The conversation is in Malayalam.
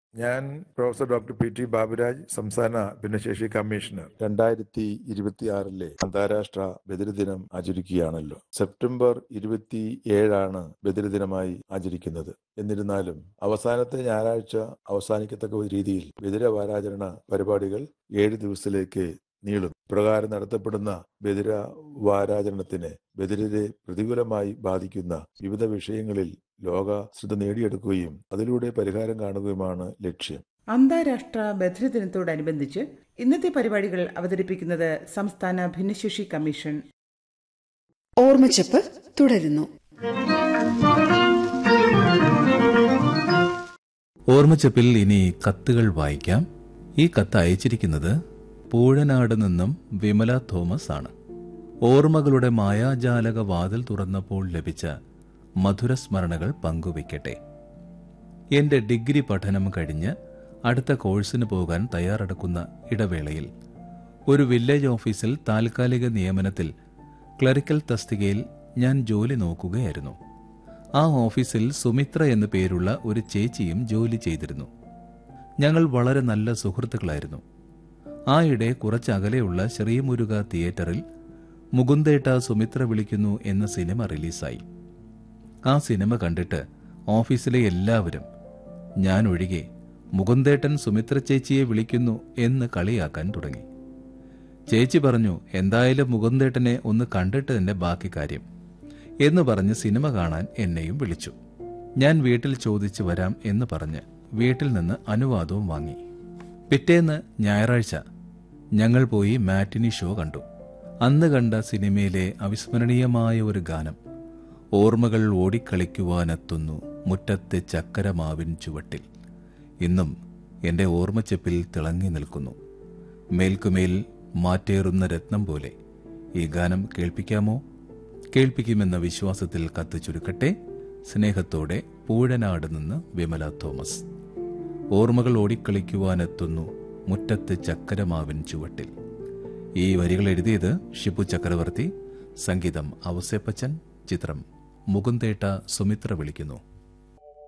ഞാൻ professor doctor P T Baburaj സംസ്ഥാന ഭിന്നശേഷി കമ്മീഷണർ രണ്ടായിരത്തി ഇരുപത്തിയാറിലെ അന്താരാഷ്ട്ര ബദിരദിനം ആചരിക്കുകയാണല്ലോ സെപ്റ്റംബർ ഇരുപത്തി ഏഴാണ് ബദിരദിനമായി ആചരിക്കുന്നത് എന്നിരുന്നാലും അവസാനത്തെ ഞായറാഴ്ച അവസാനിക്കത്തക്ക രീതിയിൽ ബദിര വാരാചരണ പരിപാടികൾ ഏഴ് ദിവസത്തിലേക്ക് നീളും പ്രകാരം നടത്തപ്പെടുന്ന ബദിര വാരാചരണത്തിന് ബദിരരെ പ്രതികൂലമായി ബാധിക്കുന്ന വിവിധ വിഷയങ്ങളിൽ ലോക ശ്രദ്ധ നേടിയെടുക്കുകയും അതിലൂടെ പരിഹാരം കാണുകയുമാണ് ലക്ഷ്യം അന്താരാഷ്ട്ര ബധിരദിനത്തോടനുബന്ധിച്ച് ഇന്നത്തെ പരിപാടികൾ അവതരിപ്പിക്കുന്നത് സംസ്ഥാന ഭിന്നശേഷി കമ്മീഷൻ ഓർമ്മച്ചപ്പ് തുടരുന്നു ഓർമ്മച്ചപ്പിൽ ഇനി കത്തുകൾ വായിക്കാം ഈ കത്ത് അയച്ചിരിക്കുന്നത് പൂഴനാട് നിന്നും വിമല തോമസ് ആണ് ഓർമ്മകളുടെ മായാജാലക വാതിൽ തുറന്നപ്പോൾ ലഭിച്ച മധുരസ്മരണകൾ പങ്കുവയ്ക്കട്ടെ എന്റെ ഡിഗ്രി പഠനം കഴിഞ്ഞ് അടുത്ത കോഴ്സിന് പോകാൻ തയ്യാറെടുക്കുന്ന ഇടവേളയിൽ ഒരു വില്ലേജ് ഓഫീസിൽ താൽക്കാലിക നിയമനത്തിൽ ക്ലറിക്കൽ തസ്തികയിൽ ഞാൻ ജോലി നോക്കുകയായിരുന്നു ആ ഓഫീസിൽ സുമിത്ര എന്നു പേരുള്ള ഒരു ചേച്ചിയും ജോലി ചെയ്തിരുന്നു ഞങ്ങൾ വളരെ നല്ല സുഹൃത്തുക്കളായിരുന്നു ആയിടെ കുറച്ചകലെയുള്ള ശ്രീമുരുക തിയേറ്ററിൽ മുകുന്ദേട്ട സുമിത്ര വിളിക്കുന്നു എന്ന സിനിമ റിലീസായി ആ സിനിമ കണ്ടിട്ട് ഓഫീസിലെ എല്ലാവരും ഞാൻ ഒഴികെ മുകുന്ദേട്ടൻ സുമിത്ര ചേച്ചിയെ വിളിക്കുന്നു എന്ന് കളിയാക്കാൻ തുടങ്ങി ചേച്ചി പറഞ്ഞു എന്തായാലും മുകുന്ദേട്ടനെ ഒന്ന് കണ്ടിട്ട് തന്നെ ബാക്കി കാര്യം എന്ന് പറഞ്ഞ് സിനിമ കാണാൻ എന്നെയും വിളിച്ചു ഞാൻ വീട്ടിൽ ചോദിച്ചു വരാം എന്ന് പറഞ്ഞ് വീട്ടിൽ നിന്ന് അനുവാദവും വാങ്ങി പിറ്റേന്ന് ഞായറാഴ്ച ഞങ്ങൾ പോയി മാറ്റിനി ഷോ കണ്ടു അന്ന് കണ്ട സിനിമയിലെ അവിസ്മരണീയമായ ഒരു ഗാനം ഓർമ്മകൾ ഓടിക്കളിക്കുവാനെത്തുന്നു മുറ്റത്തെ ചക്കരമാവിൻ ചുവട്ടിൽ ഇന്നും എന്റെ ഓർമ്മച്ചെപ്പിൽ തിളങ്ങി നിൽക്കുന്നു മേൽക്കുമേൽ മാറ്റേറുന്ന രത്നം പോലെ ഈ ഗാനം കേൾപ്പിക്കാമോ കേൾപ്പിക്കുമെന്ന വിശ്വാസത്തിൽ കത്ത് ചുരുക്കട്ടെ സ്നേഹത്തോടെ പൂഴനാട് നിന്ന് വിമല തോമസ് ഓർമ്മകൾ ഓടിക്കളിക്കുവാനെത്തുന്നു മുറ്റത്ത് ചക്കരമാവിൻ ചുവട്ടിൽ ഈ വരികൾ എഴുതിയത് ഷിപ്പു ചക്രവർത്തി സംഗീതം ഔസേപ്പച്ചൻ ചിത്രം മുകുന്ദേട്ട സുമിത്ര വിളിക്കുന്നു